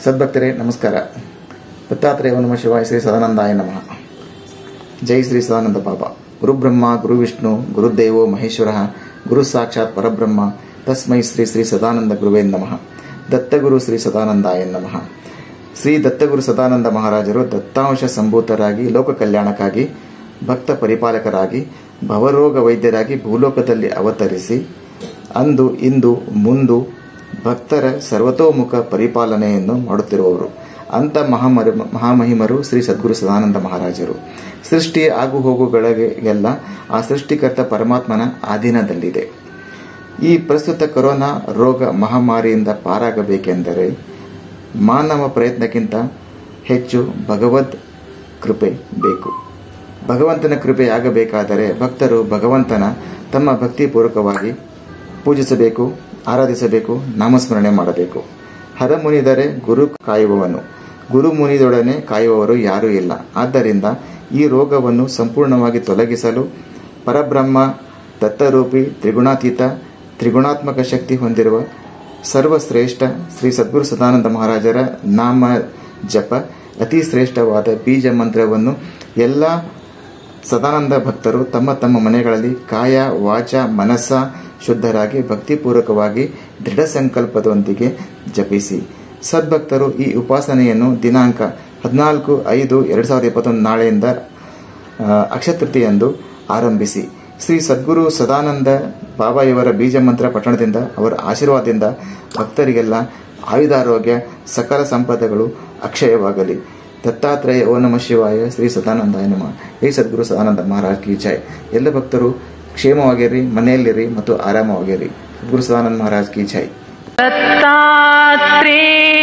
ಸದ್ಭಕ್ತರೇ ನಮಸ್ಕಾರ ದತ್ತಾತ್ರೇಯ ನಮ ಶಿವಾಯ ಶ್ರೀ ಸದಾನಂದಾಯ ನಮಃ ಜೈ ಶ್ರೀ ಸದಾನಂದ ಬಾಬಾ ಗುರುಬ್ರಹ್ಮ ಗುರು ವಿಷ್ಣು ಗುರುದೇವೋ ಮಹೇಶ್ವರ ಗುರು ಸಾಕ್ಷಾತ್ ಪರಬ್ರಹ್ಮ ತಸ್ಮೈ ಶ್ರೀ ಶ್ರೀ ಸದಾನಂದ ಗುರುವೇ ನಮಃ ದತ್ತಗುರು ಶ್ರೀ ಸದಾನಂದಾಯ ನಮಃ ಶ್ರೀ ದತ್ತಗುರು ಸದಾನಂದ ಮಹಾರಾಜರು ದತ್ತಾಂಶ ಸಂಭೂತರಾಗಿ ಲೋಕ ಕಲ್ಯಾಣಕ್ಕಾಗಿ ಭಕ್ತ ಪರಿಪಾಲಕರಾಗಿ ಭವರೋಗ ವೈದ್ಯರಾಗಿ ಭೂಲೋಕದಲ್ಲಿ ಅವತರಿಸಿ ಅಂದು ಇಂದು ಮುಂದು ಭಕ್ತರ ಸರ್ವತೋಮುಖ ಪರಿಪಾಲನೆಯನ್ನು ಮಾಡುತ್ತಿರುವವರು ಅಂತ ಮಹಾಮರಿ ಮಹಾಮಹಿಮರು ಶ್ರೀ ಸದ್ಗುರು ಸದಾನಂದ ಮಹಾರಾಜರು ಸೃಷ್ಟಿ ಆಗು ಹೋಗುಗಳಿಗೆಲ್ಲ ಆ ಸೃಷ್ಟಿಕರ್ತ ಪರಮಾತ್ಮನ ಅಧೀನದಲ್ಲಿದೆ ಈ ಪ್ರಸ್ತುತ ಕೊರೋನಾ ರೋಗ ಮಹಾಮಾರಿಯಿಂದ ಪಾರಾಗಬೇಕೆಂದರೆ ಮಾನವ ಪ್ರಯತ್ನಕ್ಕಿಂತ ಹೆಚ್ಚು ಭಗವದ್ ಕೃಪೆ ಬೇಕು ಭಗವಂತನ ಕೃಪೆಯಾಗಬೇಕಾದರೆ ಭಕ್ತರು ಭಗವಂತನ ತಮ್ಮ ಭಕ್ತಿಪೂರ್ವಕವಾಗಿ ಪೂಜಿಸಬೇಕು ಆರಾಧಿಸಬೇಕು ನಾಮಸ್ಮರಣೆ ಮಾಡಬೇಕು ಹರ ಮುನಿದರೆ ಗುರು ಕಾಯುವವನು ಗುರು ಮುನಿದೊಡನೆ ಕಾಯುವವರು ಯಾರೂ ಇಲ್ಲ ಆದ್ದರಿಂದ ಈ ರೋಗವನ್ನು ಸಂಪೂರ್ಣವಾಗಿ ತೊಲಗಿಸಲು ಪರಬ್ರಹ್ಮ ದತ್ತರೂಪಿ ತ್ರಿಗುಣಾತೀತ ತ್ರಿಗುಣಾತ್ಮಕ ಶಕ್ತಿ ಹೊಂದಿರುವ ಸರ್ವಶ್ರೇಷ್ಠ ಶ್ರೀ ಸದ್ಗುರು ಸದಾನಂದ ಮಹಾರಾಜರ ನಾಮ ಜಪ ಅತಿ ಶ್ರೇಷ್ಠವಾದ ಬೀಜ ಮಂತ್ರವನ್ನು ಎಲ್ಲ ಸದಾನಂದ ಭಕ್ತರು ತಮ್ಮ ತಮ್ಮ ಮನೆಗಳಲ್ಲಿ ಕಾಯ ವಾಚ ಮನಸ್ಸ ಶುದ್ಧರಾಗಿ ಭಕ್ತಿಪೂರ್ವಕವಾಗಿ ದೃಢ ಸಂಕಲ್ಪದೊಂದಿಗೆ ಜಪಿಸಿ ಸದ್ಭಕ್ತರು ಈ ಉಪಾಸನೆಯನ್ನು ದಿನಾಂಕ ಹದಿನಾಲ್ಕು ಐದು ಎರಡು ಸಾವಿರದ ಇಪ್ಪತ್ತೊಂದು ನಾಳೆಯಿಂದ ಅಕ್ಷತೃತಿಯಂದು ಆರಂಭಿಸಿ ಶ್ರೀ ಸದ್ಗುರು ಸದಾನಂದ ಬಾಬಾಯವರ ಬೀಜ ಮಂತ್ರ ಪಠಣದಿಂದ ಅವರ ಆಶೀರ್ವಾದದಿಂದ ಭಕ್ತರಿಗೆಲ್ಲ ಆಯುಧಾರೋಗ್ಯ ಸಕಲ ಸಂಪದಗಳು ಅಕ್ಷಯವಾಗಲಿ ದತ್ತಾತ್ರೇಯ ಓ ನಮ ಶಿವಾಯ ಶ್ರೀ ಸದಾನಂದಾಯ ನಮ ಹೇ ಸದ್ಗುರು ಸದಾನಂದ ಮಹಾರಾಜ್ ಕಿ ಜೈ ಎಲ್ಲ ಭಕ್ತರು ಕ್ಷೇಮವಾಗಿರ್ರಿ ಮನೆಯಲ್ಲಿರಿ ಮತ್ತು ಆರಾಮವಾಗಿರ್ರಿ ಸದ್ಗುರು ಸದಾನಂದ ಮಹಾರಾಜ್ ಕಿ ಜೈ दत्तात्रेय